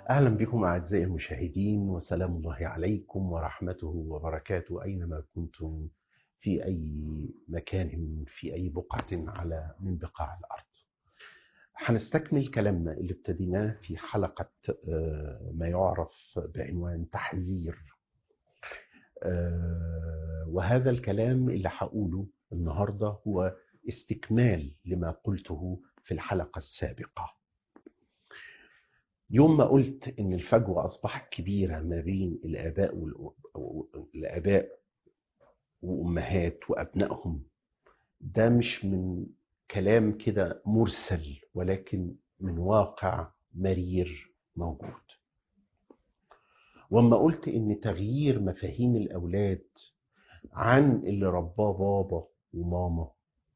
أهلا بكم أعزائي المشاهدين وسلام الله عليكم ورحمته وبركاته أينما كنتم في أي مكان في أي بقعة على من بقاع الأرض هنستكمل كلامنا اللي ابتديناه في حلقة آه، ما يعرف بعنوان تحذير آه، وهذا الكلام اللي هقوله النهاردة هو استكمال لما قلته في الحلقة السابقة يوم ما قلت ان الفجوه اصبحت كبيره ما بين الاباء والاباء وامهات وابنائهم ده مش من كلام كده مرسل ولكن من واقع مرير موجود واما قلت ان تغيير مفاهيم الاولاد عن اللي رباه بابا وماما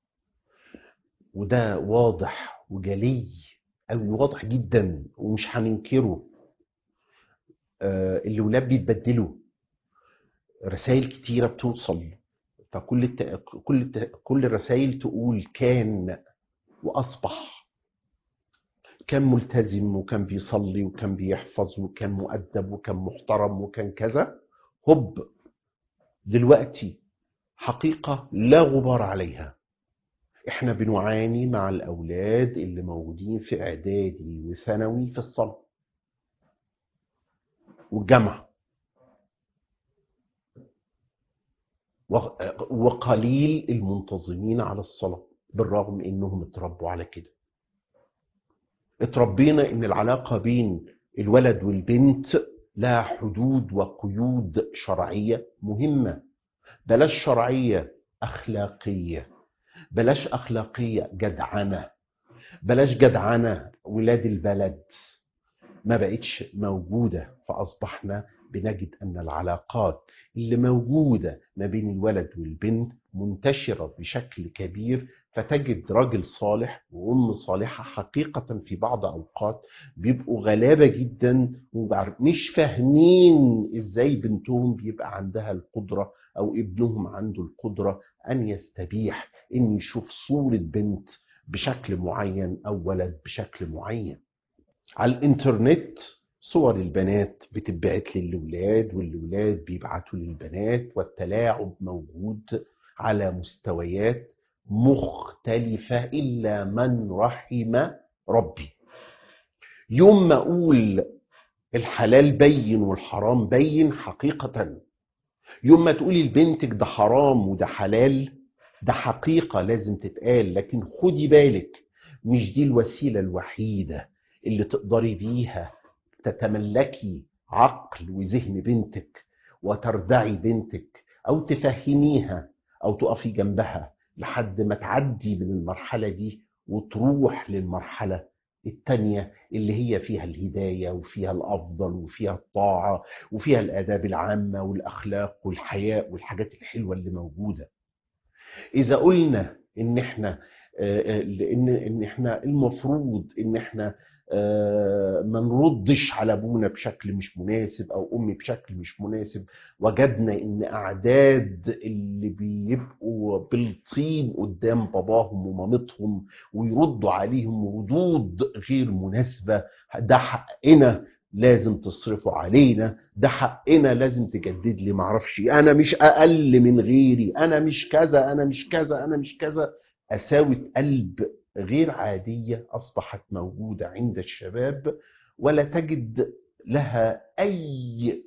وده واضح وجلي أوي واضح جدا ومش هننكره آه، الولاد بيتبدلوا رسائل كتيرة بتوصل فكل الت... كل الت... كل الرسائل تقول كان وأصبح كان ملتزم وكان بيصلي وكان بيحفظ وكان مؤدب وكان محترم وكان كذا هوب دلوقتي حقيقة لا غبار عليها احنا بنعاني مع الاولاد اللي موجودين في اعدادي وثانوي في الصلاه والجامعه و- وقليل المنتظمين على الصلاه بالرغم انهم اتربوا على كده اتربينا ان العلاقه بين الولد والبنت لها حدود وقيود شرعيه مهمه بلاش شرعيه اخلاقيه بلاش اخلاقيه جدعنه بلاش جدعنه ولاد البلد ما بقتش موجوده فاصبحنا بنجد ان العلاقات اللي موجوده ما بين الولد والبنت منتشره بشكل كبير فتجد راجل صالح وام صالحه حقيقه في بعض اوقات بيبقوا غلابه جدا ومش فاهمين ازاي بنتهم بيبقى عندها القدره او ابنهم عنده القدره ان يستبيح ان يشوف صوره بنت بشكل معين او ولد بشكل معين على الانترنت صور البنات بتتبعت للولاد والولاد بيبعتوا للبنات والتلاعب موجود على مستويات مختلفة إلا من رحم ربي يوم ما أقول الحلال بين والحرام بين حقيقة يوم ما تقولي لبنتك ده حرام وده حلال ده حقيقة لازم تتقال لكن خدي بالك مش دي الوسيلة الوحيدة اللي تقدري بيها تتملكي عقل وذهن بنتك وتردعي بنتك او تفهميها او تقفي جنبها لحد ما تعدي من المرحلة دي وتروح للمرحلة التانية اللي هي فيها الهداية وفيها الأفضل وفيها الطاعة وفيها الآداب العامة والأخلاق والحياء والحاجات الحلوة اللي موجودة إذا قلنا إن إحنا آه، آه، إن إن إحنا المفروض إن إحنا آه، ما نردش على ابونا بشكل مش مناسب او امي بشكل مش مناسب وجدنا ان اعداد اللي بيبقوا بالطين قدام باباهم ومامتهم ويردوا عليهم ردود غير مناسبه ده حقنا لازم تصرفوا علينا ده حقنا لازم تجدد لي معرفش إيه. انا مش اقل من غيري انا مش كذا انا مش كذا انا مش كذا قساوه قلب غير عادية أصبحت موجودة عند الشباب ولا تجد لها أي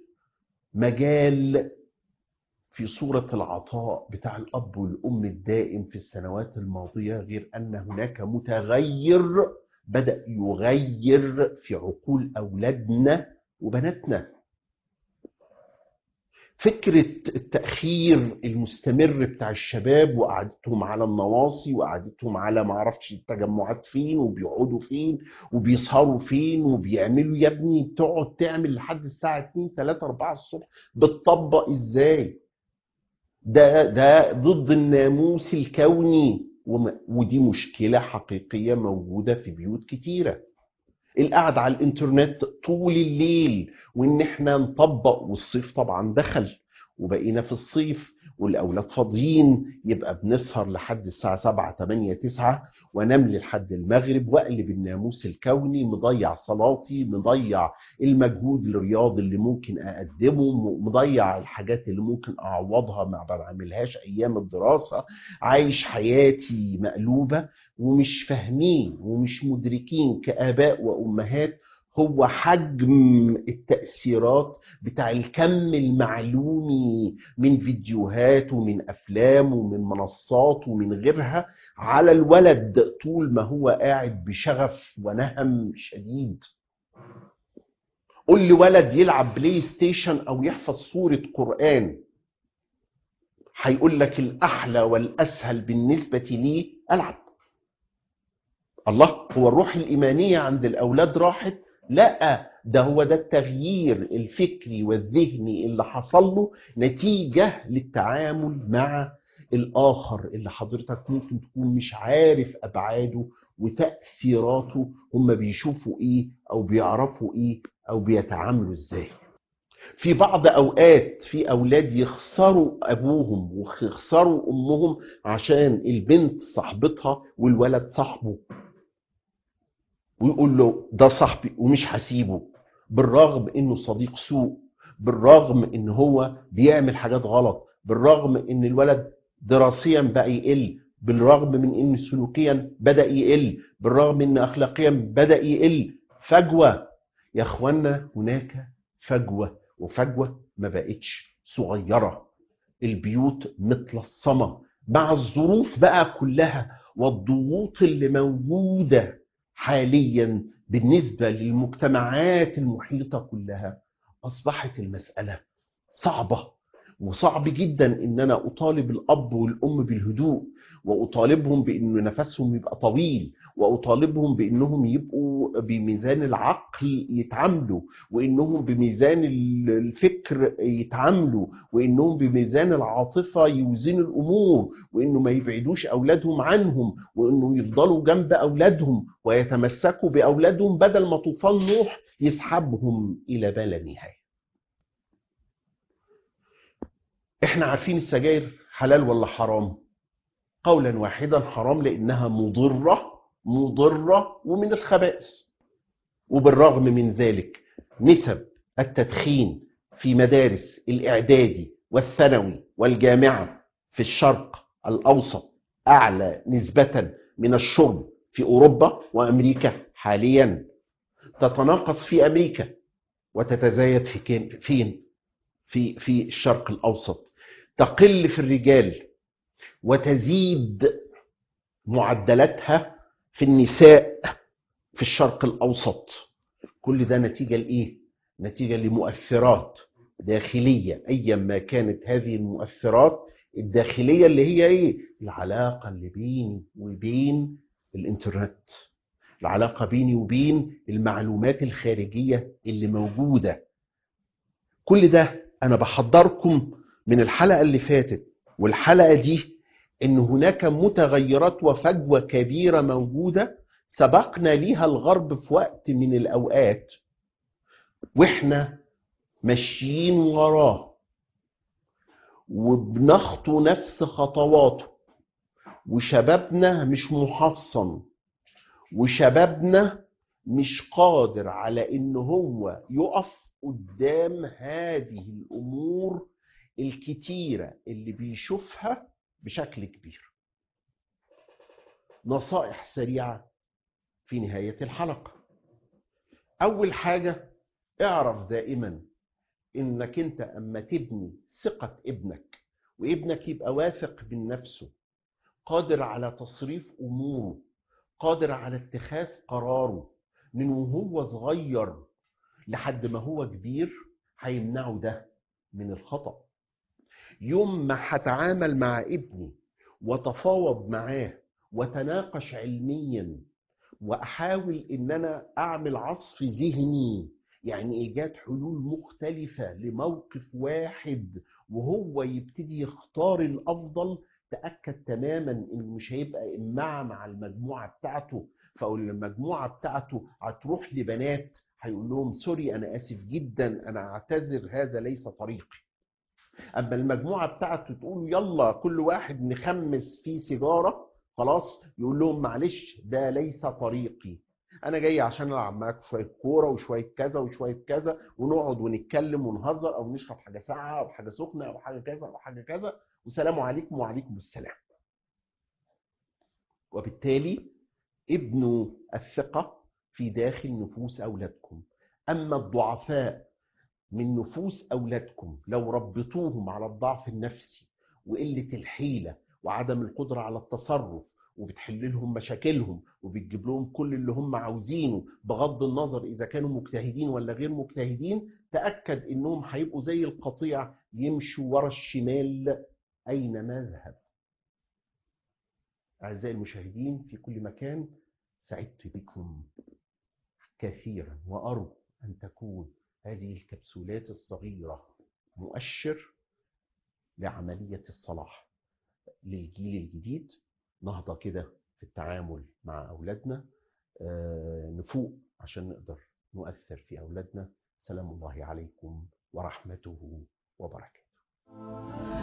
مجال في صورة العطاء بتاع الأب والأم الدائم في السنوات الماضية غير أن هناك متغير بدأ يغير في عقول أولادنا وبناتنا فكرة التأخير المستمر بتاع الشباب وقعدتهم على النواصي وقعدتهم على معرفش التجمعات فين وبيقعدوا فين وبيسهروا فين وبيعملوا يا ابني تقعد تعمل لحد الساعة 2 3 4 الصبح بتطبق ازاي ده ده ضد الناموس الكوني وم- ودي مشكلة حقيقية موجودة في بيوت كتيرة القعدة على الانترنت طول الليل وان احنا نطبق والصيف طبعا دخل وبقينا في الصيف والاولاد فاضيين يبقى بنسهر لحد الساعه 7 8 9 وانام لحد المغرب واقلب الناموس الكوني مضيع صلاتي مضيع المجهود الرياضي اللي ممكن اقدمه مضيع الحاجات اللي ممكن اعوضها ما بعملهاش ايام الدراسه عايش حياتي مقلوبه ومش فاهمين ومش مدركين كاباء وامهات هو حجم التأثيرات بتاع الكم المعلومي من فيديوهات ومن أفلام ومن منصات ومن غيرها على الولد طول ما هو قاعد بشغف ونهم شديد قول لي ولد يلعب بلاي ستيشن أو يحفظ سورة قرآن هيقول لك الأحلى والأسهل بالنسبة لي ألعب الله هو الروح الإيمانية عند الأولاد راحت لا ده هو ده التغيير الفكري والذهني اللي حصل له نتيجة للتعامل مع الآخر اللي حضرتك ممكن تكون مش عارف أبعاده وتأثيراته هم بيشوفوا إيه أو بيعرفوا إيه أو بيتعاملوا إزاي في بعض أوقات في أولاد يخسروا أبوهم ويخسروا أمهم عشان البنت صاحبتها والولد صاحبه ويقول له ده صاحبي ومش هسيبه بالرغم انه صديق سوء بالرغم ان هو بيعمل حاجات غلط بالرغم ان الولد دراسيا بقى يقل بالرغم من ان سلوكيا بدا يقل بالرغم ان اخلاقيا بدا يقل فجوه يا اخوانا هناك فجوه وفجوه ما بقتش صغيره البيوت متلصمه مع الظروف بقى كلها والضغوط اللي موجوده حاليا بالنسبه للمجتمعات المحيطه كلها اصبحت المساله صعبه وصعب جدا ان انا اطالب الاب والام بالهدوء واطالبهم بان نفسهم يبقى طويل واطالبهم بانهم يبقوا بميزان العقل يتعاملوا وانهم بميزان الفكر يتعاملوا وانهم بميزان العاطفه يوزنوا الامور وانه ما يبعدوش اولادهم عنهم وانه يفضلوا جنب اولادهم ويتمسكوا باولادهم بدل ما طوفان نوح يسحبهم الى بلا نهايه احنا عارفين السجاير حلال ولا حرام قولا واحدا حرام لانها مضره مضره ومن الخبائث وبالرغم من ذلك نسب التدخين في مدارس الاعدادي والثانوي والجامعه في الشرق الاوسط اعلى نسبه من الشرب في اوروبا وامريكا حاليا تتناقص في امريكا وتتزايد في فين في في الشرق الاوسط تقل في الرجال وتزيد معدلاتها في النساء في الشرق الاوسط كل ده نتيجه لايه نتيجه لمؤثرات داخليه ايا ما كانت هذه المؤثرات الداخليه اللي هي ايه العلاقه اللي بيني وبين الانترنت العلاقه بيني وبين المعلومات الخارجيه اللي موجوده كل ده انا بحضركم من الحلقه اللي فاتت والحلقه دي ان هناك متغيرات وفجوه كبيره موجوده سبقنا ليها الغرب في وقت من الاوقات واحنا ماشيين وراه وبنخطو نفس خطواته وشبابنا مش محصن وشبابنا مش قادر على ان هو يقف قدام هذه الامور الكتيره اللي بيشوفها بشكل كبير نصائح سريعه في نهايه الحلقه اول حاجه اعرف دائما انك انت اما تبني ثقه ابنك وابنك يبقى واثق من نفسه قادر على تصريف اموره قادر على اتخاذ قراره من وهو صغير لحد ما هو كبير هيمنعه ده من الخطأ يوم ما هتعامل مع ابني وتفاوض معاه وتناقش علميا واحاول ان انا اعمل عصف ذهني يعني ايجاد حلول مختلفه لموقف واحد وهو يبتدي يختار الافضل تاكد تماما انه مش هيبقى امعه مع المجموعه بتاعته فلو المجموعه بتاعته هتروح لبنات هيقول لهم سوري انا اسف جدا انا اعتذر هذا ليس طريقي اما المجموعه بتاعته تقول يلا كل واحد نخمس فيه سيجاره خلاص يقول لهم معلش ده ليس طريقي انا جاي عشان العب معاك شويه كوره وشويه كذا وشويه كذا ونقعد ونتكلم ونهزر او نشرب حاجه ساقعه او حاجه سخنه او حاجه كذا او حاجه كذا والسلام عليكم وعليكم السلام وبالتالي ابنوا الثقه في داخل نفوس اولادكم اما الضعفاء من نفوس اولادكم لو ربطوهم على الضعف النفسي وقله الحيله وعدم القدره على التصرف وبتحل لهم مشاكلهم وبتجيب لهم كل اللي هم عاوزينه بغض النظر اذا كانوا مجتهدين ولا غير مجتهدين تاكد انهم هيبقوا زي القطيع يمشوا ورا الشمال اينما ذهب. اعزائي المشاهدين في كل مكان سعدت بكم كثيرا وارجو ان تكون هذه الكبسولات الصغيره مؤشر لعمليه الصلاح للجيل الجديد نهضة كده في التعامل مع أولادنا آه، نفوق عشان نقدر نؤثر في أولادنا سلام الله عليكم ورحمته وبركاته